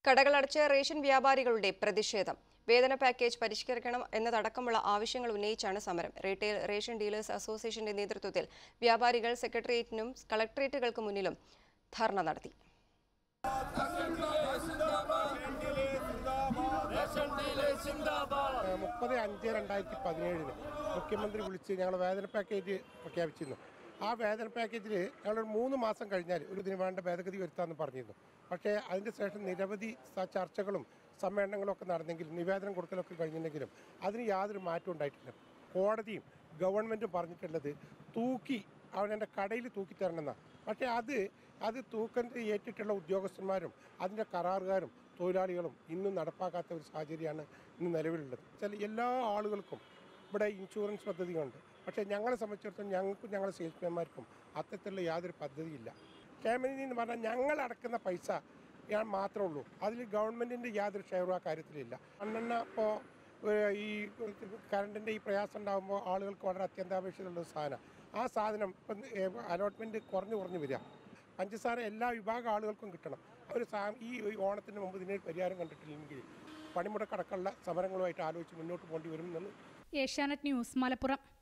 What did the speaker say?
കടകളടച്ച് ration വ്യാപാരികളുടെ പ്രതിഷേധം വേതന പാക്കേജ് പരിഷ്കരിക്കണം എന്നതടക്കമുള്ള ആവശ്യങ്ങൾ ഉന്നയിച്ചാണ് സമരം റീറ്റെയിൽ റേഷൻ ഡീലേഴ്സ് അസോസിയേഷന്റെ നേതൃത്വത്തിൽ വ്യാപാരികൾ സെക്രട്ടേറിയറ്റിനും കളക്ടറേറ്റുകൾക്ക് മുന്നിലും ധർണ നടത്തി മുപ്പത് അഞ്ച് രണ്ടായിരത്തി പതിനേഴിന് മുഖ്യമന്ത്രി വിളിച്ച് ഞങ്ങൾ വേതന പാക്കേജ് പ്രഖ്യാപിച്ചിരുന്നു ആ വേതന പാക്കേജിൽ ഞങ്ങളൊരു മൂന്ന് മാസം കഴിഞ്ഞാൽ ഒരു ഇതിന് വേണ്ട ഭേദഗതി വരുത്താമെന്ന് പറഞ്ഞിരുന്നു പക്ഷേ അതിൻ്റെ ശേഷം നിരവധി സ- ചർച്ചകളും സമ്മേളനങ്ങളും ഒക്കെ നടന്നെങ്കിൽ നിവേദനം കൊടുക്കലൊക്കെ കഴിഞ്ഞിട്ടുണ്ടെങ്കിലും അതിന് യാതൊരു മാറ്റവും ഉണ്ടായിട്ടില്ല കോടതിയും ഗവൺമെൻറ്റും പറഞ്ഞിട്ടുള്ളത് തൂക്കി അവനെൻ്റെ കടയിൽ തൂക്കി തരണമെന്നാണ് പക്ഷേ അത് അത് തൂക്കം ഏറ്റിട്ടുള്ള ഉദ്യോഗസ്ഥന്മാരും അതിൻ്റെ കരാറുകാരും തൊഴിലാളികളും ഇന്നും നടപ്പാക്കാത്ത ഒരു സാഹചര്യമാണ് ഇന്ന് നിലവിലുള്ളത് ചില എല്ലാ ആളുകൾക്കും ഇവിടെ ഇൻഷുറൻസ് പദ്ധതിയുണ്ട് പക്ഷേ ഞങ്ങളെ സംബന്ധിച്ചിടത്തോളം ഞങ്ങൾക്കും ഞങ്ങളുടെ സെയിൽസ്മാൻമാർക്കും അത്തരത്തിലുള്ള യാതൊരു പദ്ധതിയില്ല ക്ഷേമനിധി എന്ന് പറഞ്ഞാൽ ഞങ്ങൾ അടക്കുന്ന പൈസ ഞാൻ മാത്രമേ ഉള്ളൂ അതിൽ ഗവൺമെൻറ്റിൻ്റെ യാതൊരു ഷെയറും ആ കാര്യത്തിലില്ല മണ്ണെണ്ണ ഇപ്പോൾ ഈ കറണ്ടിൻ്റെ ഈ പ്രയാസം ഉണ്ടാകുമ്പോൾ ആളുകൾക്ക് വളരെ അത്യന്താപേക്ഷിതമുള്ള ഒരു സാധനം ആ സാധനം ഇപ്പം അലോട്ട്മെൻറ്റ് കുറഞ്ഞു കുറഞ്ഞു വരിക പഞ്ചസാര എല്ലാ വിഭാഗം ആളുകൾക്കും കിട്ടണം ഒരു സാ ഈ ഓണത്തിന് മുമ്പ് ഇതിന് പരിഹാരം കണ്ടിട്ടില്ലെങ്കിൽ പണിമുടക്കടക്കമുള്ള സമരങ്ങളുമായിട്ട് ആലോചിച്ച് മുന്നോട്ട് പോകേണ്ടി വരും എന്നുള്ളത് ഏഷ്യാനെറ്റ് ന്യൂസ് മലപ്പുറം